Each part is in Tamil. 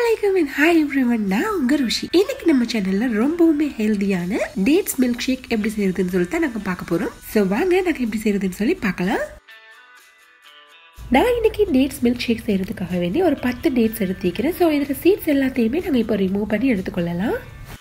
வலைக்கம் ஹாய் எவ்ரிவன் நான் உங்க ருஷி இன்னைக்கு நம்ம சேனல்ல ரொம்பவுமே ஹெல்தியான டேட்ஸ் மில்க் ஷேக் எப்படி செய்யறதுன்னு சொல்லி தான் நாங்க பார்க்க போறோம் ஸோ வாங்க நாங்க எப்படி செய்யறதுன்னு சொல்லி பார்க்கலாம் நான் இன்னைக்கு டேட்ஸ் மில்க் ஷேக் செய்யறதுக்காக வேண்டி ஒரு பத்து டேட்ஸ் எடுத்துக்கிறேன் ஸோ இதில் சீட்ஸ் எல்லாத்தையுமே நாங்கள் இப்போ ரிமூவ் பண்ணி எடுத்துக்கொள்ளலாம்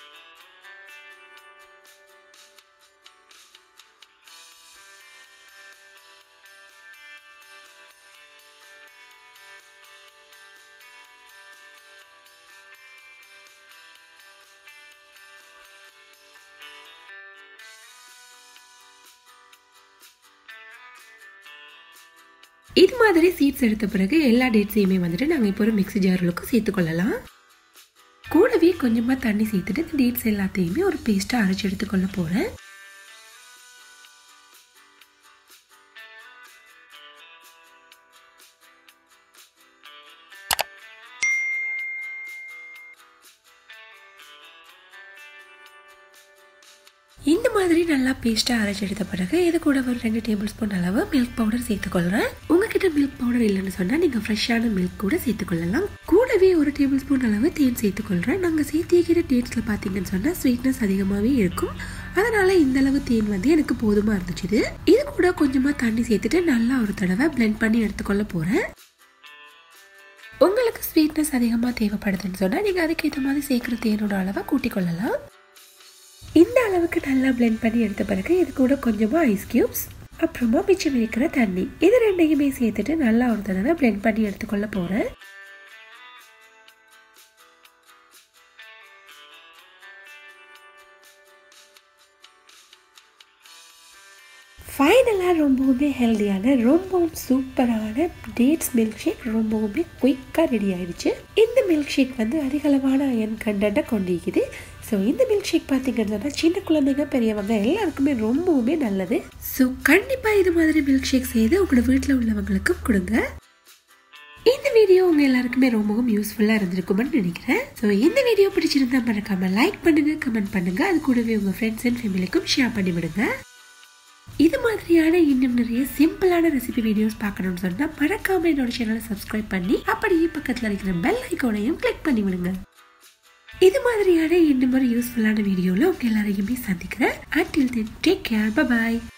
இது மாதிரி சீட்ஸ் எடுத்த பிறகு எல்லா டேட்ஸையுமே வந்துட்டு நாங்கள் இப்போ ஒரு மிக்ஸி ஜார்களுக்கு சேர்த்துக்கொள்ளலாம் கூடவே கொஞ்சமாக தண்ணி சேர்த்துட்டு இந்த டேட்ஸ் எல்லாத்தையுமே ஒரு பேஸ்ட்டாக அரைச்சி எடுத்துக்கொள்ள போகிறேன் இந்த மாதிரி நல்லா பேஸ்ட்டாக அரைச்சி எடுத்த பிறகு இது கூட ஒரு ரெண்டு டேபிள் ஸ்பூன் அளவு மில்க் பவுடர் சேர்த்துக்கொள்கிறேன் உங்ககிட்ட மில்க் பவுடர் இல்லைன்னு சொன்னால் நீங்கள் ஃப்ரெஷ்ஷான மில்க் கூட சேர்த்துக்கொள்ளலாம் கூடவே ஒரு டேபிள் ஸ்பூன் அளவு தேன் சேர்த்துக்கொள்கிறேன் நாங்கள் சேர்த்திக்கிற டேட்ஸில் பார்த்தீங்கன்னு சொன்னால் ஸ்வீட்னஸ் அதிகமாகவே இருக்கும் அதனால இந்த அளவு தேன் வந்து எனக்கு போதுமாக இருந்துச்சு இது கூட கொஞ்சமாக தண்ணி சேர்த்துட்டு நல்லா ஒரு தடவை பிளெண்ட் பண்ணி எடுத்துக்கொள்ள போகிறேன் உங்களுக்கு ஸ்வீட்னஸ் அதிகமாக தேவைப்படுதுன்னு சொன்னால் நீங்கள் அதுக்கேற்ற மாதிரி சேர்க்குற தேனோட அளவை கூட்டிக் கொள்ளலாம் இந்த அளவுக்கு நல்லா பிளெண்ட் பண்ணி எடுத்த பிறகு இது கூட கொஞ்சமாக ஐஸ் கியூப்ஸ் அப்புறமா மிச்சம் இருக்கிற தண்ணி இது ரெண்டையுமே சேர்த்துட்டு நல்லா ஒரு தடவை பிளெண்ட் பண்ணி எடுத்துக்கொள்ள போகிறேன் ஃபைனலாக ரொம்பவுமே ஹெல்தியான ரொம்பவும் சூப்பரான டேட்ஸ் மில்க் ஷேக் ரொம்பவுமே குயிக்காக ரெடி ஆயிடுச்சு இந்த மில்க் ஷேக் வந்து அதிகளவான அயன் கண்டென்ட்டை கொண்டிருக்குது ஸோ இந்த மில்க் ஷேக் பார்த்தீங்கன்னா சின்ன குழந்தைங்க பெரியவங்க எல்லாருக்குமே ரொம்பவுமே நல்லது ஸோ கண்டிப்பாக இது மாதிரி மில்க் ஷேக் செய்து உங்களோட வீட்டில் உள்ளவங்களுக்கும் கொடுங்க இந்த வீடியோ உங்க எல்லாருக்குமே ரொம்பவும் யூஸ்ஃபுல்லாக இருந்திருக்கும்னு நினைக்கிறேன் ஸோ இந்த வீடியோ பிடிச்சிருந்தா மறக்காம லைக் பண்ணுங்க கமெண்ட் பண்ணுங்க அது கூடவே உங்க ஃப்ரெண்ட்ஸ் அண்ட் ஃபேமிலிக்கும் ஷேர் பண்ணி விடுங்க இது மாதிரியான இன்னும் நிறைய சிம்பிளான ரெசிபி வீடியோஸ் பார்க்கணும்னு சொன்னா மறக்காம என்னோட சேனலை சப்ஸ்கிரைப் பண்ணி அப்படியே பக்கத்தில் இருக்கிற பெல் ஐக்கோனையும் கிளிக் பண்ணி விடுங்க இது மாதிரியான இன்னும் ஒரு யூஸ்ஃபுல்லான வீடியோவில் உங்க எல்லாரையுமே சந்திக்கிறேன் அண்டில் தென் டேக் கேர் பாய்